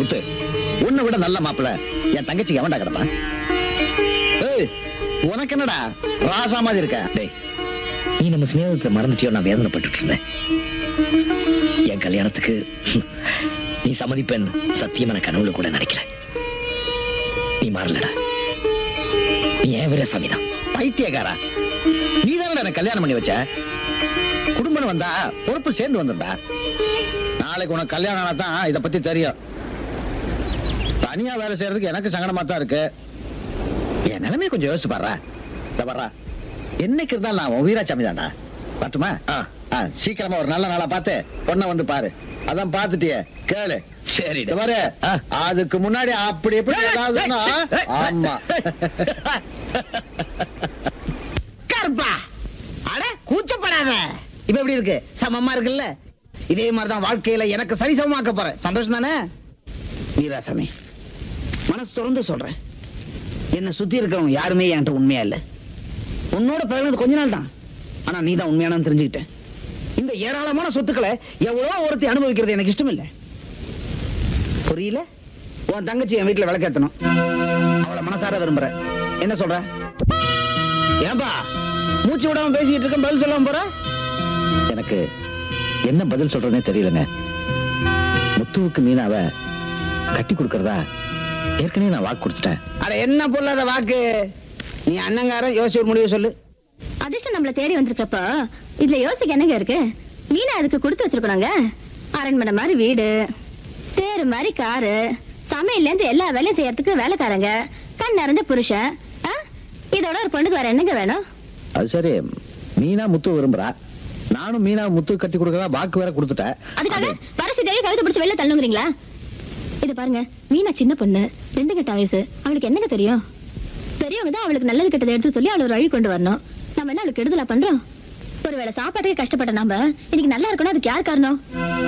முத்து உன்னை விட நல்ல மாப்பிள என் தங்கச்சிக்கு எவன்டா கிடப்பான் ஏய் உனக்கு என்னடா ராசா மாதிரி இருக்க டேய் நீ நம்ம சிநேகத்தை மறந்துட்டியோ நான் வேதனைப்பட்டுட்டு இருந்தேன் என் கல்யாணத்துக்கு நீ சம்மதிப்பேன்னு சத்தியமா நான் கனவுல கூட நினைக்கல நீ மாறலடா நீ ஏன் வீரசாமி தான் பைத்தியக்காரா நீ தானடா எனக்கு கல்யாணம் பண்ணி வச்ச குடும்பம் வந்தா பொறுப்பு சேர்ந்து வந்துடா நாளைக்கு உனக்கு கல்யாணம் ஆனா தான் இதை பத்தி தெரியும் தனியா வேலை செய்யறதுக்கு எனக்கு சங்கடமா தான் இருக்கு என் நிலைமையை கொஞ்சம் யோசிச்சு பாடுறா இந்த பாடுறா என்னைக்கு இருந்தாலும் நான் உன் வீராசாமி தான்டா பார்த்துமா ஆ, சீக்கிரமா ஒரு நல்ல நாளா பார்த்து பொண்ணை வந்து பாரு அதான் பார்த்துட்டியே கேளு சரி இந்த பாரு அதுக்கு முன்னாடி அப்படி எப்படி ஏதாவதுன்னா, ஆமா கருப்பா அட கூச்சப்படாத இப்ப எப்படி இருக்கு சமமா இருக்குல்ல இதே மாதிரிதான் வாழ்க்கையில எனக்கு சரிசமமாக்க போறேன் சந்தோஷம் தானே வீராசாமி மனசு திறந்து சொல்றேன் என்ன சுத்தி இருக்கிறவங்க யாருமே என்கிட்ட உண்மையா இல்ல உன்னோட பழகினது கொஞ்ச நாள் தான் ஆனா நீ தான் உண்மையானு தெரிஞ்சுக்கிட்டேன் இந்த ஏராளமான சொத்துக்களை எவ்வளோ ஒருத்தி அனுபவிக்கிறது எனக்கு இஷ்டம் இல்ல புரியல உன் தங்கச்சி என் வீட்டுல விளக்கேத்தணும் அவளை மனசார விரும்புறேன் என்ன சொல்ற ஏன்பா மூச்சு விடாம பேசிக்கிட்டு இருக்க பதில் சொல்லாம போற எனக்கு என்ன பதில் சொல்றதுனே தெரியலங்க முத்துவுக்கு மீனாவ கட்டி கொடுக்கறதா ஏற்கனவே நான் வாக்கு கொடுத்துட்டேன் அட என்ன பொல்லாத வாக்கு நீ அண்ணங்காரன் யோசிச்சு ஒரு முடிவு சொல்லு அதிர்ஷ்டம் நம்மள தேடி வந்திருக்கப்போ இதுல யோசிக்க என்னங்க இருக்கு மீனா அதுக்கு கொடுத்து வச்சிருக்கணுங்க அரண்மனை மாதிரி வீடு தேரு மாதிரி காரு சமையல்ல இருந்து எல்லா வேலையும் செய்யறதுக்கு வேலைக்காரங்க கண் நிறைஞ்ச புருஷன் ஆ? இதோட ஒரு பொண்ணுக்கு வேற என்னங்க வேணும் அது சரி மீனா முத்து விரும்புறா நானும் மீனா முத்து கட்டி கொடுக்கறதா வாக்கு வேற கொடுத்துட்டேன் அதுக்காக அது- பரசி தேவி கழுத்து பிடிச்சு வெளில தள்ளுங்கிறீங்களா இது பாருங்க மீனா சின்ன பொண்ணு ரெண்டு கட்ட வயசு அவளுக்கு என்னங்க தெரியும் பெரியவங்க தான் அவளுக்கு நல்லது கெட்டதை எடுத்து சொல்லி அவளை ஒரு வழி கொண்டு வரணும் நம்ம என்ன அவளுக்கு கெடுதலா பண்றோம் ஒருவேளை சாப்பாட்டுக்கு கஷ்டப்பட்ட நாம இன்னைக்கு நல்லா இருக்கணும் அதுக்கு யார் காரணம்